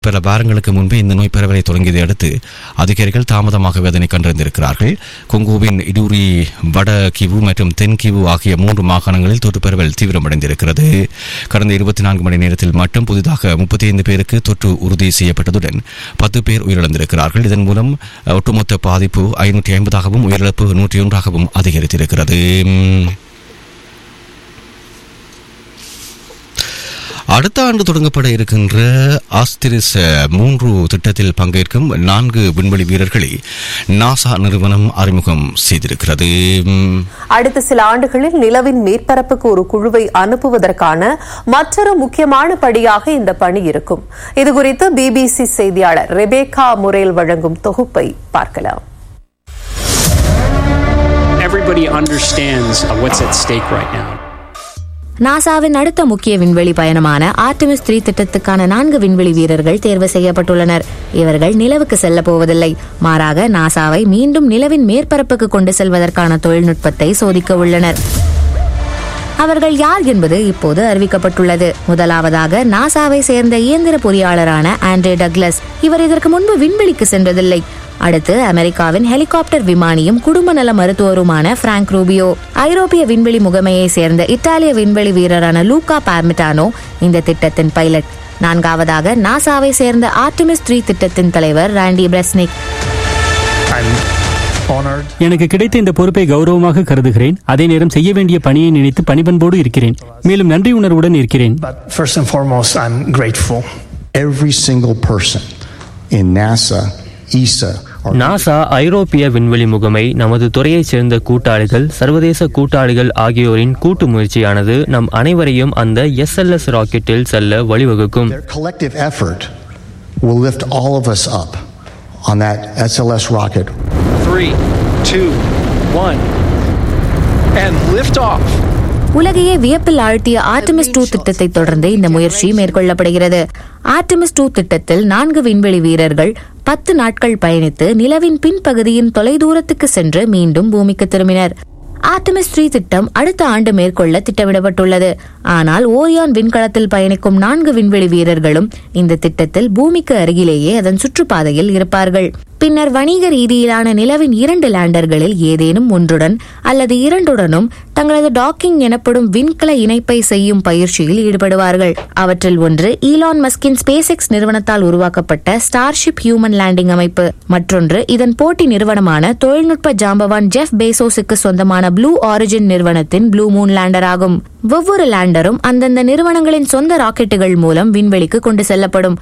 பல வாரங்களுக்கு முன்பே இந்த நோய் பரவலை தொடங்கியதை அடுத்து அதிகாரிகள் தாமதமாக அதனை கண்டறிந்திருக்கிறார்கள் கொங்கோவின் இடூரி வட கிவு மற்றும் தென் கிவு ஆகிய மூன்று மாகாணங்களில் தொற்று பரவல் தீவிரமடைந்திருக்கிறது கடந்த இருபத்தி நான்கு மணி நேரத்தில் மட்டும் புதிதாக முப்பத்தி ஐந்து பேருக்கு தொற்று உறுதி செய்யப்பட்டதுடன் பத்து பேர் உயிரிழந்திருக்கிறார்கள் இதன் மூலம் அஹ், ஒட்டுமொத்த பாதிப்பு ஐநூற்றி ஐம்பதாகவும் உயிரிழப்பு நூற்றி ஒன்றாகவும் அதிகரித்திருக்கிறது அடுத்த ஆண்டு தொடங்கப்பட இருக்கின்ற ஆஸ்திரிஸ் மூன்று திட்டத்தில் பங்கேற்கும் நான்கு விண்வெளி வீரர்களை நாசா நிறுவனம் அறிமுகம் செய்திருக்கிறது அடுத்த சில ஆண்டுகளில் நிலவின் மேற்பரப்புக்கு ஒரு குழுவை அனுப்புவதற்கான மற்றொரு முக்கியமான படியாக இந்த பணி இருக்கும் இதுகுறித்து பிபிசி செய்தியாளர் ரெபேக்கா முரேல் வழங்கும் தொகுப்பை பார்க்கலாம் Everybody understands uh, what's at stake right now. நாசாவின் அடுத்த முக்கிய விண்வெளி பயணமான ஆர்டிமிஸ் த்ரீ திட்டத்துக்கான நான்கு விண்வெளி வீரர்கள் தேர்வு செய்யப்பட்டுள்ளனர் இவர்கள் நிலவுக்கு செல்ல போவதில்லை மாறாக நாசாவை மீண்டும் நிலவின் மேற்பரப்புக்கு கொண்டு செல்வதற்கான தொழில்நுட்பத்தை சோதிக்க உள்ளனர் அவர்கள் யார் என்பது இப்போது அறிவிக்கப்பட்டுள்ளது முதலாவதாக நாசாவை சேர்ந்த இயந்திர பொறியாளரான ஆண்ட்ரே டக்ளஸ் இவர் இதற்கு முன்பு விண்வெளிக்கு சென்றதில்லை அடுத்து அமெரிக்காவின் ஹெலிகாப்டர் விமானியும் குடும்ப நல மருத்துவருமான பிராங்க் ரூபியோ ஐரோப்பிய விண்வெளி முகமையை சேர்ந்த இத்தாலிய விண்வெளி வீரரான லூகா பார்மிட்டானோ இந்த திட்டத்தின் பைலட் நான்காவதாக நாசாவை சேர்ந்த ஆர்டிமிஸ் த்ரீ திட்டத்தின் தலைவர் ராண்டி பிரஸ்னிக் I'm honored எனக்கு கிடைத்த இந்த பொறுப்பை கௌரவமாக கருதுகிறேன் அதே நேரம் செய்ய வேண்டிய பணியை நினைத்து பணிபண்போடு இருக்கிறேன் மேலும் நன்றி உணர்வுடன் இருக்கிறேன் but first and foremost I'm grateful every single person in NASA, ESA, or NASA ஐரோப்பிய விண்வெளி முகமை நமது துறையைச் சேர்ந்த கூட்டாளிகள் சர்வதேச கூட்டாளிகள் ஆகியோரின் கூட்டு முயற்சியானது நம் அனைவரையும் அந்த எஸ்எல்எஸ் ராக்கெட்டில் செல்ல வழிவகுக்கும் their collective effort will lift all of us up on that SLS rocket. Three, two, one, and lift off. உலகையே வியப்பில் ஆழ்த்திய ஆர்டிமிஸ் டூ திட்டத்தை தொடர்ந்து இந்த முயற்சி மேற்கொள்ளப்படுகிறது ஆர்டிமிஸ் டூ திட்டத்தில் நான்கு விண்வெளி வீரர்கள் பத்து நாட்கள் பயணித்து நிலவின் பின்பகுதியின் தொலைதூரத்துக்கு சென்று மீண்டும் பூமிக்கு திரும்பினர் ஆர்டிமிஸ் த்ரீ திட்டம் அடுத்த ஆண்டு மேற்கொள்ள திட்டமிடப்பட்டுள்ளது ஆனால் ஓரியான் விண்கலத்தில் பயணிக்கும் நான்கு விண்வெளி வீரர்களும் இந்த திட்டத்தில் பூமிக்கு அருகிலேயே அதன் சுற்றுப்பாதையில் இருப்பார்கள் பின்னர் வணிக ரீதியிலான நிலவின் இரண்டு லேண்டர்களில் ஏதேனும் ஒன்றுடன் அல்லது இரண்டுடனும் தங்களது டாக்கிங் எனப்படும் விண்கல இணைப்பை செய்யும் பயிற்சியில் ஈடுபடுவார்கள் அவற்றில் ஒன்று ஈலான் மஸ்கின் ஸ்பேஸ் எக்ஸ் நிறுவனத்தால் உருவாக்கப்பட்ட ஸ்டார்ஷிப் ஹியூமன் லேண்டிங் அமைப்பு மற்றொன்று இதன் போட்டி நிறுவனமான தொழில்நுட்ப ஜாம்பவான் ஜெஃப் பேசோஸுக்கு சொந்தமான ப்ளூ ஆரிஜின் நிறுவனத்தின் ப்ளூ மூன் லேண்டர் ஆகும் ஒவ்வொரு லேண்டரும் அந்தந்த நிறுவனங்களின் சொந்த ராக்கெட்டுகள் மூலம் விண்வெளிக்கு கொண்டு செல்லப்படும்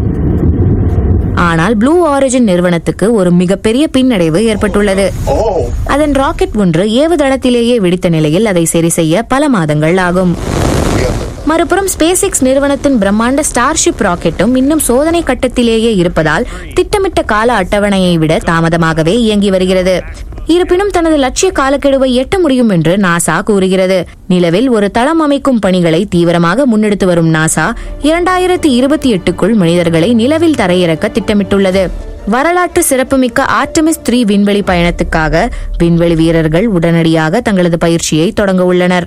ஆனால் ப்ளூ ஆரிஜின் நிறுவனத்துக்கு ஒரு மிகப்பெரிய பின்னடைவு ஏற்பட்டுள்ளது அதன் ராக்கெட் ஒன்று ஏவுதளத்திலேயே வெடித்த நிலையில் அதை சரி செய்ய பல மாதங்கள் ஆகும் மறுபுறம் ஸ்பேஸ் எக்ஸ் நிறுவனத்தின் பிரம்மாண்ட ஸ்டார்ஷிப் ராக்கெட்டும் இன்னும் சோதனை கட்டத்திலேயே இருப்பதால் திட்டமிட்ட கால அட்டவணையை விட தாமதமாகவே இயங்கி வருகிறது இருப்பினும் தனது லட்சிய காலக்கெடுவை எட்ட முடியும் என்று நாசா கூறுகிறது நிலவில் ஒரு தளம் அமைக்கும் பணிகளை தீவிரமாக முன்னெடுத்து வரும் நாசா இரண்டாயிரத்தி இருபத்தி எட்டுக்குள் மனிதர்களை நிலவில் தரையிறக்க திட்டமிட்டுள்ளது வரலாற்று சிறப்புமிக்க ஆர்டமிஸ் த்ரீ விண்வெளி பயணத்துக்காக விண்வெளி வீரர்கள் உடனடியாக தங்களது பயிற்சியை தொடங்க உள்ளனர்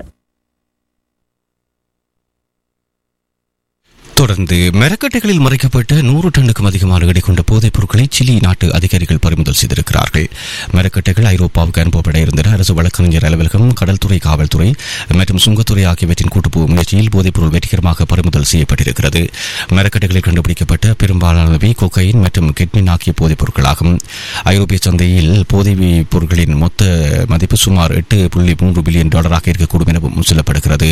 தொடர்ந்து மரக்கட்டைகளில் மறைக்கப்பட்ட நூறு டன்னுக்கும் அதிகமான எடை கொண்ட போதைப் பொருட்களை சிலி நாட்டு அதிகாரிகள் பறிமுதல் செய்திருக்கிறார்கள் மரக்கட்டைகள் ஐரோப்பாவுக்கு அனுப்பப்பட இருந்தன அரசு வழக்கறிஞர் அலுவலகம் கடல்துறை காவல்துறை மற்றும் சுங்கத்துறை ஆகியவற்றின் கூட்டுப்பு முயற்சியில் போதைப்பொருள் வெற்றிகரமாக பறிமுதல் செய்யப்பட்டிருக்கிறது மரக்கட்டைகளில் கண்டுபிடிக்கப்பட்ட பெரும்பாலானவை கொக்கைன் மற்றும் கெட்மின் ஆகிய போதைப் பொருட்களாகும் ஐரோப்பிய சந்தையில் போதைப் பொருட்களின் மொத்த மதிப்பு சுமார் எட்டு புள்ளி மூன்று பில்லியன் டாலராக இருக்கக்கூடும் எனவும் சொல்லப்படுகிறது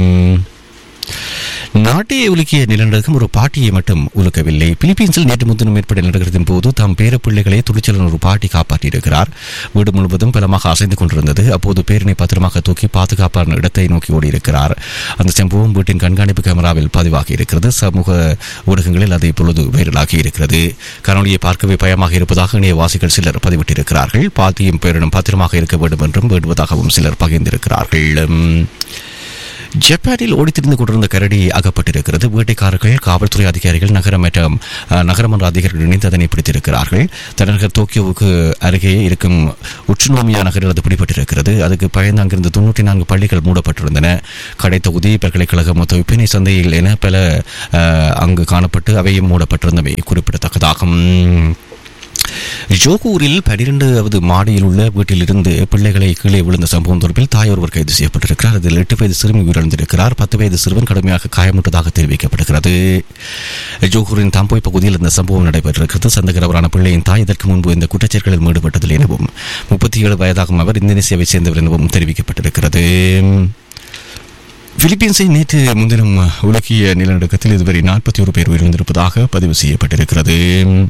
நாட்டையே உலுக்கிய நிலநடுக்கம் ஒரு பாட்டியை மட்டும் உலுக்கவில்லை பிலிப்பீன்ஸில் நேற்று முன்தினம் ஏற்பட்ட நிலநடுக்கத்தின் போது தாம் பேரப்பிள்ளைகளை துணிச்சலன் ஒரு பாட்டி காப்பாற்றியிருக்கிறார் வீடு முழுவதும் பலமாக அசைந்து கொண்டிருந்தது அப்போது பேரினை பத்திரமாக தூக்கி பாதுகாப்பான இடத்தை நோக்கி ஓடியிருக்கிறார் அந்த சம்பவம் வீட்டின் கண்காணிப்பு கேமராவில் பதிவாகி இருக்கிறது சமூக ஊடகங்களில் அது இப்பொழுது வைரலாகி இருக்கிறது கனொலியை பார்க்கவே பயமாக இருப்பதாக இணையவாசிகள் சிலர் பதிவிட்டிருக்கிறார்கள் பாத்தியும் பேரிடம் பத்திரமாக இருக்க வேண்டும் என்றும் வேண்டுவதாகவும் சிலர் பகிர்ந்திருக்கிறார்கள் உம், ஜப்பானில் ஓடித்திரிந்து கொண்டிருந்த கரடி அகப்பட்டிருக்கிறது வேட்டைக்காரர்கள் காவல்துறை அதிகாரிகள் நகர மற்றும் அஹ், நகரமன்ற அதிகாரிகள் இணைந்து அதனை பிடித்திருக்கிறார்கள் தலைநகர் டோக்கியோவுக்கு அருகே இருக்கும் உச்சுனோமியா நகரில் அது பிடிபட்டிருக்கிறது அதுக்கு பயந்து அங்கிருந்து தொண்ணூற்றி நான்கு பள்ளிகள் மூடப்பட்டிருந்தன கடை தொகுதி பல்கலைக்கழகம் மொத்த விற்பனை சந்தையில் என பல அஹ், அங்கு காணப்பட்டு அவையும் மூடப்பட்டிருந்தவை குறிப்பிடத்தக்கதாகும் ஜோகூரில் பனிரெண்டாவது மாடியில் உள்ள வீட்டிலிருந்து பிள்ளைகளை கீழே விழுந்த சம்பவம் தொடர்பில் தாய் ஒருவர் கைது செய்யப்பட்டிருக்கிறார் அதில் எட்டு வயது சிறுமி உயிரிழந்திருக்கிறார் பத்து வயது சிறுவன் கடுமையாக காயமுற்றதாக தெரிவிக்கப்படுகிறது ஜோகூரின் தாம்போய் பகுதியில் இந்த சம்பவம் நடைபெற்றிருக்கிறது சந்தகரவரான பிள்ளையின் தாய் இதற்கு முன்பு இந்த குற்றச்செயல்களில் ஈடுபட்டதில் எனவும் முப்பத்தி ஏழு வயதாகும் அவர் இந்தோனேசியாவை சேர்ந்தவர் எனவும் தெரிவிக்கப்பட்டிருக்கிறது பிலிப்பீன்ஸை நேற்று முன்தினம் உலகிய நிலநடுக்கத்தில் இதுவரை நாற்பத்தி ஒரு பேர் உயிரிழந்திருப்பதாக பதிவு செய்யப்பட்டிருக்கிறது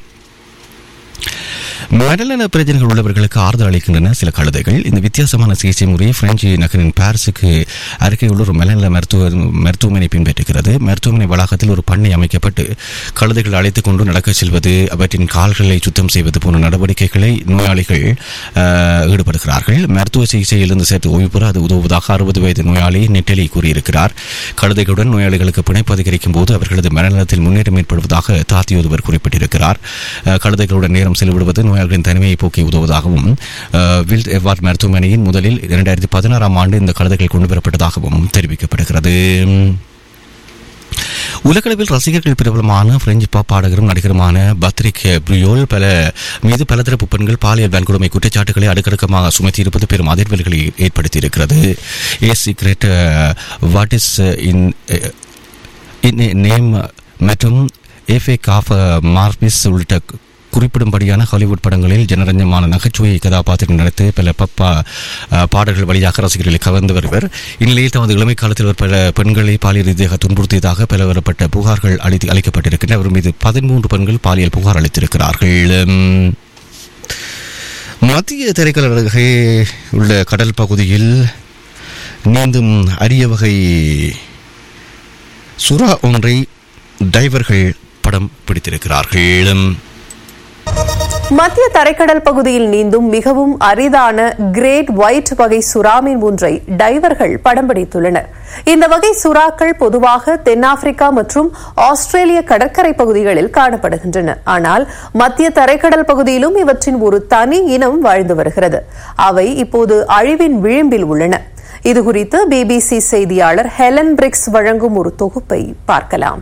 மனநல பிரச்சனைகள் உள்ளவர்களுக்கு ஆறுதல் அளிக்கின்றன சில கழுதைகள் இந்த வித்தியாசமான சிகிச்சை முறையை பிரெஞ்சு நகரின் பாரிஸுக்கு அருகே உள்ள ஒரு மனநல மருத்துவ மருத்துவமனை பின்பற்றுகிறது மருத்துவமனை வளாகத்தில் ஒரு பண்ணை அமைக்கப்பட்டு கழுதைகள் அழைத்துக் கொண்டு நடக்கச் செல்வது அவற்றின் கால்களை சுத்தம் செய்வது போன்ற நடவடிக்கைகளை நோயாளிகள் ஆஹ், ஈடுபடுகிறார்கள் மருத்துவ சிகிச்சையிலிருந்து சேர்த்து ஓய்வு பெற அது உதவுவதாக அறுபது வயது நோயாளி நெட்டலி கூறியிருக்கிறார் கழுதைகளுடன் நோயாளிகளுக்கு பிணைப்பு அதிகரிக்கும் போது அவர்களது மனநலத்தில் முன்னேற்றம் ஏற்படுவதாக தாத்தி ஒருவர் குறிப்பிட்டிருக்கிறார் அஹ், கழுதைகளுடன் நேரம் செலவிடுவது நோயாளிகளின் தனிமையை போக்கி உதவுவதாகவும் அஹ், வில் எவார்ட் மருத்துவமனையின் முதலில் இரண்டாயிரத்தி பதினாறாம் ஆண்டு இந்த கழுதைகள் கொண்டு வரப்பட்டதாகவும் தெரிவிக்கப்படுகிறது உலகளவில் ரசிகர்கள் பிரபலமான பிரெஞ்சு பாப் பாடகரும் நடிகருமான பத்ரிக் புரியோல் பல மீது பலதரப்பு பெண்கள் பாலியல் வன்கொடுமை குற்றச்சாட்டுகளை அடுக்கடுக்கமாக சுமத்தியிருப்பது பெரும் அதிர்வல்களை ஏற்படுத்தியிருக்கிறது a secret what is in in name மற்றும் எஃபேக் ஆஃப் மார்பிஸ் உள்ளிட்ட குறிப்பிடும்படியான ஹாலிவுட் படங்களில் ஜனரஞ்சமான நகைச்சுவை கதாபாத்திரம் நடித்து பல பப்பா அஹ், பாடல்கள் வழியாக ரசிகர்களை கவர்ந்து வருவர் இந்நிலையில் தமது இளமை காலத்தில் அவர் பல பெண்களை பாலியல் ரீதியாக துன்புறுத்தியதாக பலவரப்பட்ட புகார்கள் அளித்து அளிக்கப்பட்டிருக்கின்றன அவர் மீது பதிமூன்று பெண்கள் பாலியல் புகார் அளித்திருக்கிறார்கள் உம், மத்திய திரைக்கடல் அருகே உள்ள கடல் பகுதியில் நீந்தும் அரிய வகை சுறா ஒன்றை டைவர்கள் படம் பிடித்திருக்கிறார்கள் மத்திய தரைக்கடல் பகுதியில் நீந்தும் மிகவும் அரிதான கிரேட் ஒயிட் வகை சுறாமீன் ஒன்றை டைவர்கள் படம் பிடித்துள்ளனர் இந்த வகை சுறாக்கள் பொதுவாக தென்னாப்பிரிக்கா மற்றும் ஆஸ்திரேலிய கடற்கரை பகுதிகளில் காணப்படுகின்றன ஆனால் மத்திய தரைக்கடல் பகுதியிலும் இவற்றின் ஒரு தனி இனம் வாழ்ந்து வருகிறது அவை இப்போது அழிவின் விளிம்பில் உள்ளன இதுகுறித்து பிபிசி செய்தியாளர் ஹெலன் பிரிக்ஸ் வழங்கும் ஒரு தொகுப்பை பார்க்கலாம்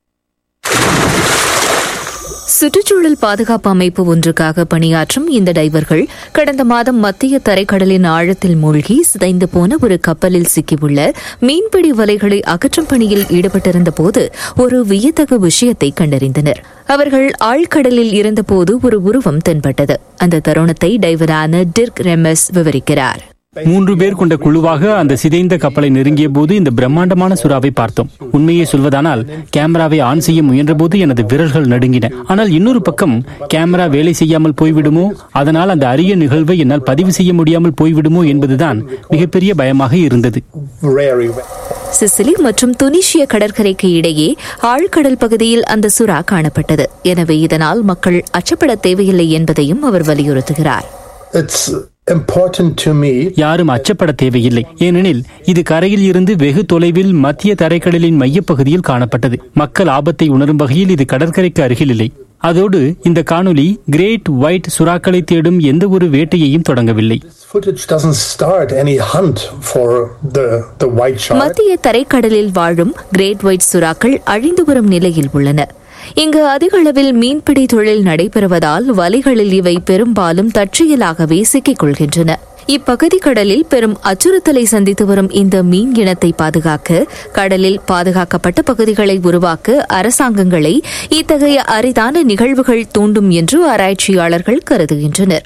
சுற்றுச்சூழல் பாதுகாப்பு அமைப்பு ஒன்றுக்காக பணியாற்றும் இந்த டைவர்கள் கடந்த மாதம் மத்திய தரைக்கடலின் ஆழத்தில் மூழ்கி சிதைந்து போன ஒரு கப்பலில் சிக்கியுள்ள மீன்பிடி வலைகளை அகற்றும் பணியில் ஈடுபட்டிருந்த போது ஒரு வியத்தகு விஷயத்தை கண்டறிந்தனர் அவர்கள் ஆழ்கடலில் இருந்தபோது ஒரு உருவம் தென்பட்டது அந்த தருணத்தை டைவரான டிர்க் ரெமஸ் விவரிக்கிறார் மூன்று பேர் கொண்ட குழுவாக அந்த சிதைந்த கப்பலை நெருங்கிய போது இந்த பிரம்மாண்டமான சுறாவை பார்த்தோம் உண்மையை சொல்வதானால் கேமராவை ஆன் செய்ய முயன்றபோது எனது விரல்கள் நடுங்கின ஆனால் இன்னொரு பக்கம் கேமரா வேலை செய்யாமல் போய்விடுமோ அதனால் அந்த அரிய நிகழ்வை என்னால் பதிவு செய்ய முடியாமல் போய்விடுமோ என்பதுதான் மிகப்பெரிய பயமாக இருந்தது சிசிலி மற்றும் துனிஷிய கடற்கரைக்கு இடையே ஆழ்கடல் பகுதியில் அந்த சுறா காணப்பட்டது எனவே இதனால் மக்கள் அச்சப்பட தேவையில்லை என்பதையும் அவர் வலியுறுத்துகிறார் It's important to me யாரும் அச்சப்பட தேவையில்லை ஏனெனில் இது கரையில் இருந்து வெகு தொலைவில் மத்திய தரைக்கடலின் மையப்பகுதியில் காணப்பட்டது மக்கள் ஆபத்தை உணரும் வகையில் இது கடற்கரைக்கு அருகில் இல்லை அதோடு இந்த காணொளி கிரேட் ஒயிட் சுறாக்களை தேடும் எந்த ஒரு வேட்டையையும் தொடங்கவில்லை footage doesn't start any hunt for the the white shark. மத்திய தரைக்கடலில் வாழும் கிரேட் ஒயிட் சுறாக்கள் அழிந்து வரும் நிலையில் உள்ளன இங்கு அதிக அளவில் மீன்பிடி தொழில் நடைபெறுவதால் வலைகளில் இவை பெரும்பாலும் தற்செயலாகவே சிக்கிக் கொள்கின்றன இப்பகுதி கடலில் பெரும் அச்சுறுத்தலை சந்தித்து வரும் இந்த மீன் இனத்தை பாதுகாக்க கடலில் பாதுகாக்கப்பட்ட பகுதிகளை உருவாக்க அரசாங்கங்களை இத்தகைய அரிதான நிகழ்வுகள் தூண்டும் என்று ஆராய்ச்சியாளர்கள் கருதுகின்றனர்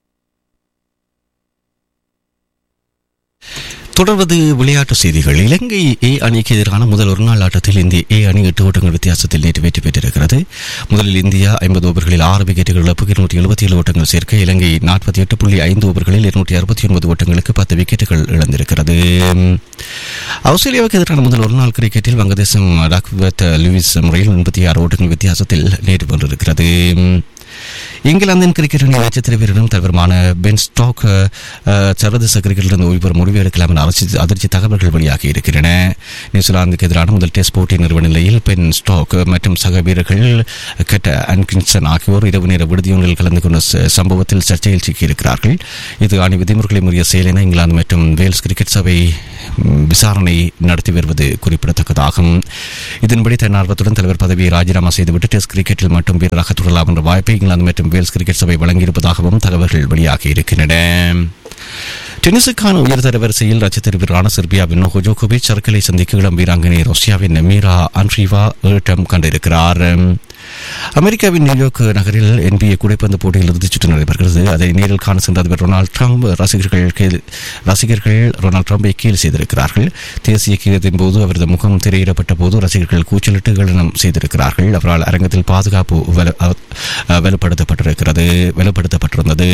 தொடர்வது விளையாட்டு செய்திகள் இலங்கை ஏ அணிக்கு எதிரான முதல் ஒருநாள் ஆட்டத்தில் இந்திய ஏ அணி எட்டு ஓட்டங்கள் வித்தியாசத்தில் நேற்று வெற்றி பெற்றிருக்கிறது முதலில் இந்தியா ஐம்பது ஓவர்களில் ஆறு விக்கெட்டுகள் இழப்புக்கு இருநூற்றி எழுபத்தி ஏழு ஓட்டங்கள் சேர்க்க இலங்கை நாற்பத்தி எட்டு புள்ளி ஐந்து ஓவர்களில் இருநூற்றி அறுபத்தி ஒன்பது ஓட்டங்களுக்கு பத்து விக்கெட்டுகள் இழந்திருக்கிறது ஆஸ்திரேலியாவுக்கு எதிரான முதல் ஒருநாள் கிரிக்கெட்டில் வங்கதேசம் ரக்வத் லூயிஸ் முறையில் எண்பத்தி ஆறு ஓட்டங்கள் வித்தியாசத்தில் நேற்று வென்றிருக்கிறது இங்கிலாந்தின் கிரிக்கெட் அணி நட்சத்திர வீரரும் தலைவருமான பென் ஸ்டாக் அஹ், அஹ், சர்வதேச கிரிக்கெட்டிலிருந்து ஓய்வு பெறும் முடிவு எடுக்கலாம் என அரசு அதிர்ச்சி தகவல்கள் வெளியாகி இருக்கின்றன நியூசிலாந்துக்கு எதிரான முதல் டெஸ்ட் போட்டி நிறுவன நிலையில் பென் ஸ்டாக் மற்றும் சக வீரர்கள் கெட்ட அன்கின்சன் ஆகியோர் இரவு நேர விடுதியொன்றில் கலந்து கொண்ட ச- சம்பவத்தில் சர்ச்சையில் சிக்கியிருக்கிறார்கள் இது அணி விதிமுறைகளை மீறிய செயல் என இங்கிலாந்து மற்றும் வேல்ஸ் கிரிக்கெட் சபை ம், விசாரணை நடத்தி வருவது குறிப்பிடத்தக்கதாகும் இதன்படி தன்னார்வத்துடன் தலைவர் பதவியை ராஜினாமா செய்துவிட்டு டெஸ்ட் கிரிக்கெட்டில் மட்டும் வீரராக தொடரலாம் என்ற வாய்ப்பை இங்கிலாந்து மற்றும் வேல்ஸ் கிரிக்கெட் சபை வழங்கியிருப்பதாகவும் தகவல்கள் வெளியாகி இருக்கின்றன டென்னிஸுக்கான உயர்தர வரிசையில் நட்சத்திர வீரரான செர்பியாவின் நோகோ ஜோகோவிச் சர்க்கலை சந்திக்க இளம் வீராங்கனை ரஷ்யாவின் மீரா அன்ட்ரீவா ஏற்றம் கண்டிருக்கிறார் அமெரிக்காவின் நியூயார்க் நகரில் என்பிஏ கூடைப்பந்து போட்டியில் இறுதிச் சுற்று நடைபெறுகிறது அதை நேரில் காண சென்ற அதிபர் டொனால்டு ட்ரம்ப் ரசிகர்கள் கேலி- ரசிகர்கள் டொனால்டு ட்ரம்பை கேலி செய்திருக்கிறார்கள் தேசிய கீதத்தின் போது அவரது முகம் திரையிடப்பட்ட போது ரசிகர்கள் கூச்சலிட்டு கண்டனம் செய்திருக்கிறார்கள் அவரால் அரங்கத்தில் பாதுகாப்பு வலு- அ- வலுப்படுத்தப்பட்டிருக்கிறது வலுப்படுத்தப்பட்டிருந்தது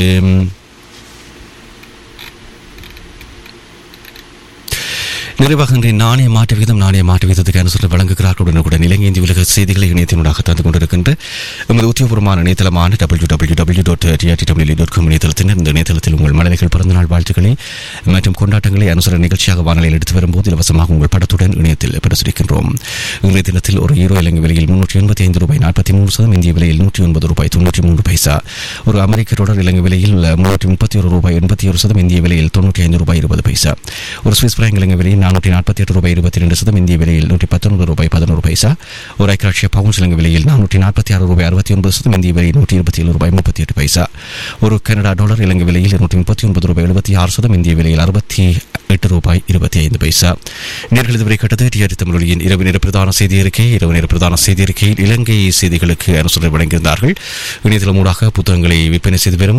நிறைவாக இன்றைய நாணய மாற்று விகிதம் நாணய மாற்று விகிதத்துக்கு அனுசரித்து வழங்குகிறார்கள் உடனுக்குடன் இலங்கை இந்திய உலக செய்திகளை இணையத்தினூடாக தந்து கொண்டிருக்கின்ற எமது உத்தியோகபூர்வமான இணையதளமான W W W dot TRT dot com இணையதளத்தினர் இந்த இணையதளத்தில் உங்கள் மழலைகள் பிறந்தநாள் வாழ்த்துக்களை மற்றும் கொண்டாட்டங்களை அனுசர நிகழ்ச்சியாக வானொலியில் எடுத்து வரும்போது இலவசமாக உங்கள் படத்துடன் இணையத்தில் பிரசுரிக்கின்றோம் இன்றைய தினத்தில் ஒரு ஈரோ இலங்கை விலையில் முன்னூற்றி எண்பத்தி ஐந்து ரூபாய் நாற்பத்தி மூணு சதம் இந்திய விலையில் நூற்றி ஒன்பது ரூபாய் தொண்ணூற்றி மூன்று பைசா ஒரு அமெரிக்க டாலர் இலங்கை விலையில் முன்னூற்றி முப்பத்தி ஒரு ரூபாய் எண்பத்தி ஒரு சதம் இந்திய விலையில் தொண்ணூற்றி ஐந்து ரூபாய் இருபது பைசா ஒரு சுவிஸ் பிராங்க் இலங்கை விலையில் நானூற்றி நாற்பத்தி எட்டு ரூபாய் இருபத்தி ரெண்டு சதம் இந்திய விலையில் நூற்றி பத்தொன்பது ரூபாய் பதினோரு பைசா ஒரு ஐக்கிராட்சிய பவுன்ஸ் இலங்கை விலையில் நானூற்றி நாற்பத்தி ஆறு ரூபாய் அறுபத்தி ஒன்பது சதம் இந்திய விலையில் நூற்றி இருபத்தி ஏழு ரூபாய் முப்பத்தி எட்டு பைசா ஒரு கனடா டாலர் இலங்கை விலையில் நூற்றி முப்பத்தி ஒன்பது ரூபாய் எழுபத்தி ஆறு சதம் இந்திய விலையில் அறுபத்தி எட்டு ரூபாய் இருபத்தி ஐந்து பைசா நேர்கள் இதுவரை கேட்டது டிஆர் தமிழொலியின் இரவு நேர பிரதான செய்தி அறிக்கை இரவு நேர பிரதான செய்தி அறிக்கையில் இலங்கை செய்திகளுக்கு அனுசரணை வழங்கியிருந்தார்கள் இணையதளம் ஊடாக புத்தகங்களை விற்பனை செய்து வரும்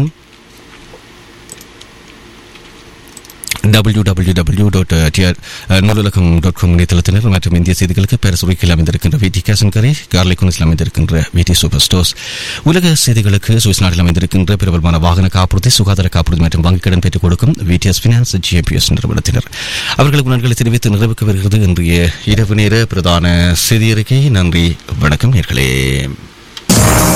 W W W dot TR நூலகம் டாட் காம் இணையதளத்தினர் மற்றும் இந்திய செய்திகளுக்கு பேரசுரைக்கில் அமைந்திருக்கின்ற விடி கேசன்கரை கார்லிகுனிஸில் அமைந்திருக்கின்ற விடி சூப்பர் ஸ்டோர்ஸ் உலக செய்திகளுக்கு சுவிஸ் நாட்டில் அமைந்திருக்கின்ற பிரபலமான வாகன காப்புறுதி சுகாதார காப்புறுதி மற்றும் வங்கிக் கடன் பெற்றுக் கொடுக்கும் விடிஎஸ் பினான்ஸ் ஜிஎம்பிஎஸ் நிறுவனத்தினர் அவர்களுக்கு நன்றிகளை தெரிவித்து நிறைவுக்கு வருகிறது இன்றைய இரவு நேர பிரதான செய்தி அறிக்கை நன்றி வணக்கம் நேர்களே